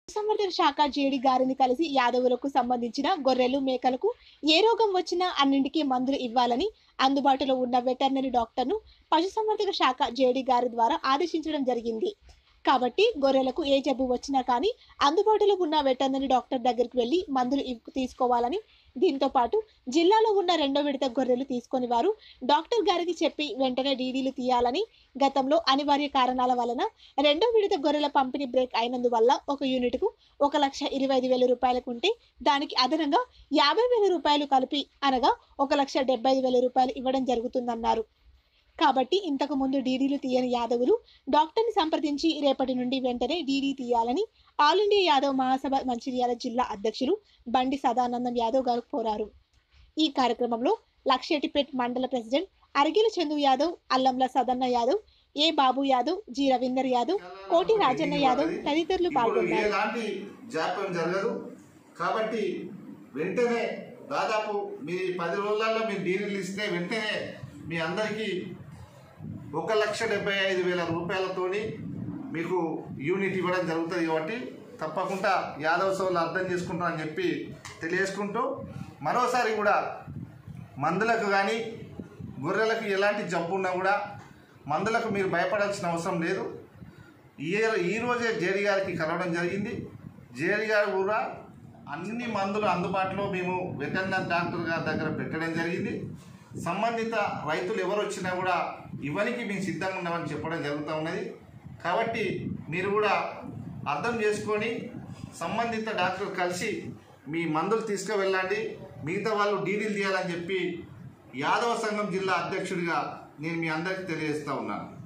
పశుసంవర్ధక శాఖ జేడి గారిని కలిసి యాదవులకు సంబంధించిన గొర్రెలు మేకలకు ఏ రోగం వచ్చినా అన్నింటికీ మందులు ఇవ్వాలని అందుబాటులో ఉన్న వెటర్నరీ డాక్టర్ను పశుసంవర్ధక శాఖ జేడి గారి ద్వారా ఆదేశించడం జరిగింది కాబట్టి గొర్రెలకు ఏ జబ్బు వచ్చినా కానీ అందుబాటులో ఉన్న వెటర్నరీ డాక్టర్ దగ్గరికి వెళ్లి మందులు ఇవ్- తీసుకోవాలని దీంతో పాటు జిల్లాలో ఉన్న రెండో విడత గొర్రెలు తీసుకొని వారు డాక్టర్ గారికి చెప్పి వెంటనే డీడీలు తీయాలని గతంలో అనివార్య కారణాల వలన రెండో విడత గొర్రెల పంపిణీ బ్రేక్ అయినందువల్ల ఒక యూనిట్కు ఒక లక్ష ఇరవై ఐదు వేల రూపాయలకు ఉంటే దానికి అదనంగా యాభై వేల రూపాయలు కలిపి అనగా ఒక లక్ష డెబ్బై ఐదు వేల రూపాయలు ఇవ్వడం జరుగుతుందన్నారు కాబట్టి ఇంతకు ముందు డీడీలు తీయని యాదవులు డాక్టర్ని సంప్రదించి రేపటి నుండి వెంటనే డీడీ తీయాలని ఆల్ ఇండియా యాదవ్ మహాసభ మంచిర్యాల జిల్లా అధ్యక్షులు బండి సదానందం యాదవ్ గారు కోరారు ఈ కార్యక్రమంలో లక్షేటిపేట్ మండల president Arigila Chandu Yadav Allamla Sadanna Yadav A Babu Yadav G Ravinder Yadav Koti Rajanna Yadav తదితరులు ఇప్పుడు పాల్గొన్నారు ఎలాంటి జాప్యం జరగదు కాబట్టి వెంటనే దాదాపు మీ పది రోజులలో మీరు డీడీలు ఇస్తే వెంటనే మీ అందరికీ ఒక లక్ష డెబ్బై ఐదు వేల రూపాయలతోని మీకు యూనిట్ ఇవ్వడం జరుగుతుంది కాబట్టి తప్పకుండా యాదవ్ సోళ్ళు అర్థం చేసుకుంటామని చెప్పి తెలియజేసుకుంటూ మరోసారి కూడా మందులకు కానీ గొర్రెలకు ఎలాంటి జబ్బు ఉన్నా కూడా మందులకు మీరు భయపడాల్సిన అవసరం లేదు ఈ ఈ రోజే జేడి గారికి కలవడం జరిగింది జేడి గారు కూడా అన్ని మందులు అందుబాటులో మేము వెటర్నరీ డాక్టర్ గారి దగ్గర పెట్టడం జరిగింది సంబంధిత రైతులు ఎవరు వచ్చినా కూడా ఇవ్వనికి మేము సిద్ధంగా ఉన్నామని చెప్పడం జరుగుతూ ఉన్నది కాబట్టి మీరు కూడా అర్థం చేసుకొని సంబంధిత డాక్టర్ కలిసి మీ మందులు తీసుకువెళ్ళండి మిగతా వాళ్ళు డీడీలు తీయాలని చెప్పి యాదవ సంఘం జిల్లా అధ్యక్షుడిగా నేను మీ అందరికీ తెలియజేస్తూ ఉన్నాను